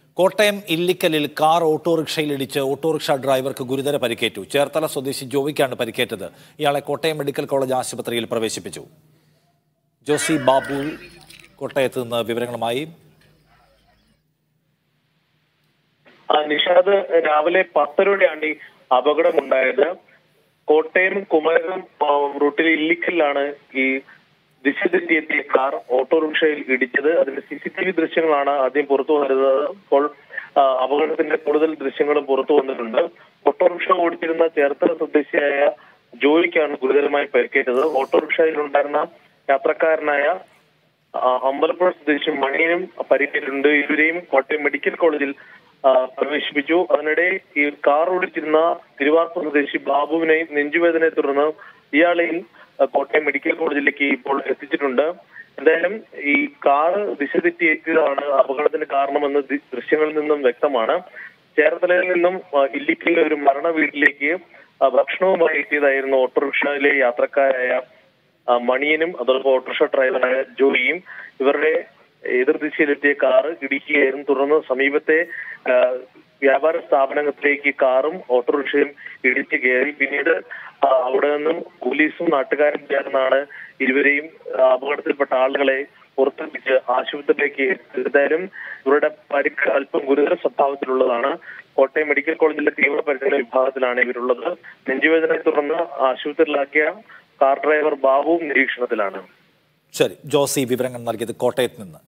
Kottayam ഇല്ലിക്കലിൽ car ഓട്ടോറിക്ഷയിൽ ഇടിച്ച് autorickshaw ഡ്രൈവർക്ക് ഗുരുതര പരിക്കേറ്റു ചേർത്തല സ്വദേശി ജോവിക്കാണ് പരിക്കേറ്റത് ഇയാളെ കോട്ടയം മെഡിക്കൽ കോളേജ് ആശുപത്രിയിൽ പ്രവേശിപ്പിച്ചു ജോസി ബാബു കോട്ടയത്ത് നിന്ന് വിവരങ്ങളുമായി ആ, നിഷാദ് രാവിലെ പത്തരയോടെയാണ് ഈ അപകടമുണ്ടായത് കോട്ടയം കുമരകം ആ, റൂട്ടിൽ ഇല്ലിക്കലിലാണ് ഈ ദിശ തെറ്റിയെത്തിയ കാർ ഓട്ടോറിക്ഷയിൽ ഇടിച്ചത് അതിന്റെ സി സി ടി വി ദൃശ്യങ്ങളാണ് ആദ്യം പുറത്തു വന്നിരുന്നത് ഇപ്പോൾ ആ, അപകടത്തിന്റെ കൂടുതൽ ദൃശ്യങ്ങളും പുറത്തു വന്നിട്ടുണ്ട് ഓട്ടോറിക്ഷ ഓടിച്ചിരുന്ന ചേർത്തല സ്വദേശിയായ ജോലിക്കാണ് ഗുരുതരമായി പരിക്കേറ്റത് ഓട്ടോറിക്ഷയിലുണ്ടായിരുന്ന യാത്രക്കാരനായ ആ, അമ്പലപ്പുഴ സ്വദേശി മണിയനും പരിക്കേറ്റിട്ടുണ്ട് ഇരുവരെയും കോട്ടയം മെഡിക്കൽ കോളേജിൽ ആ, പ്രവേശിപ്പിച്ചു അതിനിടെ ഈ കാർ ഓടിച്ചിരുന്ന തിരുവാർപ്പ് സ്വദേശി ബാബുവിനെ നെഞ്ചുവേദനയെ തുടർന്ന് ഇയാളെയും ആ, കോട്ടയം മെഡിക്കൽ കോളേജിലേക്ക് ഇപ്പോൾ എത്തിച്ചിട്ടുണ്ട് എന്തായാലും ഈ കാർ ദിശ തെറ്റിയെത്തിയതാണ് അപകടത്തിന് കാരണമെന്ന് ദി- ദൃശ്യങ്ങളിൽ നിന്നും വ്യക്തമാണ് ചേർത്തലയിൽ നിന്നും ആ, ഇല്ലിക്കലിലെ ഒരു മരണ വീട്ടിലേക്ക് ആ, ഭക്ഷണവുമായി എത്തിയതായിരുന്നു ഓട്ടോറിക്ഷയിലെ യാത്രക്കാരായ ആ, മണിയനും അതോടൊപ്പം ഓട്ടോറിക്ഷ ഡ്രൈവറായ ജോയിയും ഇവരുടെ എതിർദിശയിലെത്തിയ കാറ് ഇടിക്കുകയായിരുന്നു തുടർന്ന് സമീപത്തെ ആ, വ്യാപാര സ്ഥാപനത്തിലേക്ക് കാറും ഓട്ടോറിക്ഷയും ഇടിച്ചു കയറി പിന്നീട് ആ, അവിടെ നിന്നും പോലീസും നാട്ടുകാരും ചേർന്നാണ് ഇരുവരെയും ആ, അപകടത്തിൽപ്പെട്ട ആളുകളെ പുറത്തെത്തിച്ച് ആശുപത്രിയിലേക്ക് എത്തിച്ചത്. എന്തായാലും ഇവരുടെ പരിക്ക് അല്പം ഗുരുതര സ്വഭാവത്തിലുള്ളതാണ് കോട്ടയം മെഡിക്കൽ കോളേജിലെ തീവ്ര പരിചരണ വിഭാഗത്തിലാണ് ഇവരുള്ളത് നെഞ്ചുവേദനയെ തുടർന്ന് ആശുപത്രിയിലാക്കിയ കാർ ഡ്രൈവർ ബാബുവും നിരീക്ഷണത്തിലാണ് ശരി ജോസി വിവരങ്ങൾ നൽകിയത് കോട്ടയത്ത് നിന്ന്